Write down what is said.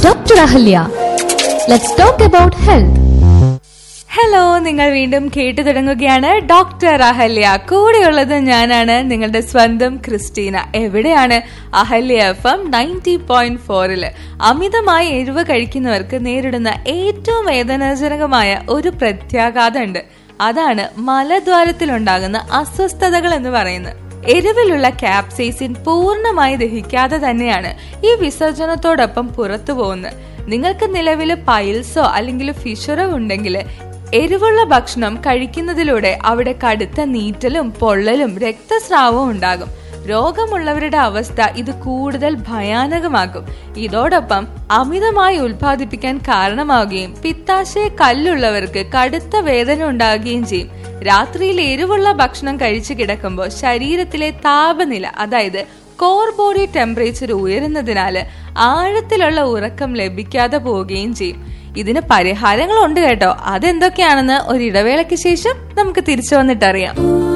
Dr. Ahalya. Let's talk about health. Hello നിങ്ങൾ വീണ്ടും കേട്ടു തുടങ്ങുകയാണ് ഡോക്ടർ അഹല്യ കൂടെയുള്ളത് ഞാനാണ് നിങ്ങളുടെ സ്വന്തം ക്രിസ്റ്റീന എവിടെയാണ് Ahalya F M ninety point ഫോറില് അമിതമായി എരിവ് കഴിക്കുന്നവർക്ക് നേരിടുന്ന ഏറ്റവും വേദനാജനകമായ ഒരു പ്രത്യാഘാതമുണ്ട് അതാണ് മലദ്വാരത്തിലുണ്ടാകുന്ന അസ്വസ്ഥതകൾ എന്ന് പറയുന്നത് എരിവിലുള്ള ക്യാപ്സൈസിൻ പൂർണ്ണമായി ദഹിക്കാതെ തന്നെയാണ് ഈ വിസർജനത്തോടൊപ്പം പുറത്തു പോകുന്നത് നിങ്ങൾക്ക് നിലവിൽ പൈൽസോ അല്ലെങ്കിൽ ഫിഷറോ ഉണ്ടെങ്കിൽ എരിവുള്ള ഭക്ഷണം കഴിക്കുന്നതിലൂടെ അവിടെ കടുത്ത നീറ്റലും പൊള്ളലും രക്തസ്രാവവും ഉണ്ടാകും രോഗമുള്ളവരുടെ അവസ്ഥ ഇത് കൂടുതൽ ഭയാനകമാക്കും ഇതോടൊപ്പം അമിതമായി ഉൽപ്പാദിപ്പിക്കാൻ കാരണമാവുകയും പിത്താശയ കല്ലുള്ളവർക്ക് കടുത്ത വേദന ഉണ്ടാകുകയും ചെയ്യും രാത്രിയിൽ എരിവുള്ള ഭക്ഷണം കഴിച്ചു കിടക്കുമ്പോൾ ശരീരത്തിലെ താപനില അതായത് കോർ ബോഡി ടെമ്പറേച്ചർ ഉയരുന്നതിനാൽ ആഴത്തിലുള്ള ഉറക്കം ലഭിക്കാതെ പോവുകയും ചെയ്യും ഇതിന് പരിഹാരങ്ങളുണ്ട് കേട്ടോ അതെന്തൊക്കെയാണെന്ന് ഒരു ഇടവേളയ്ക്ക് ശേഷം നമുക്ക് തിരിച്ചു വന്നിട്ടറിയാം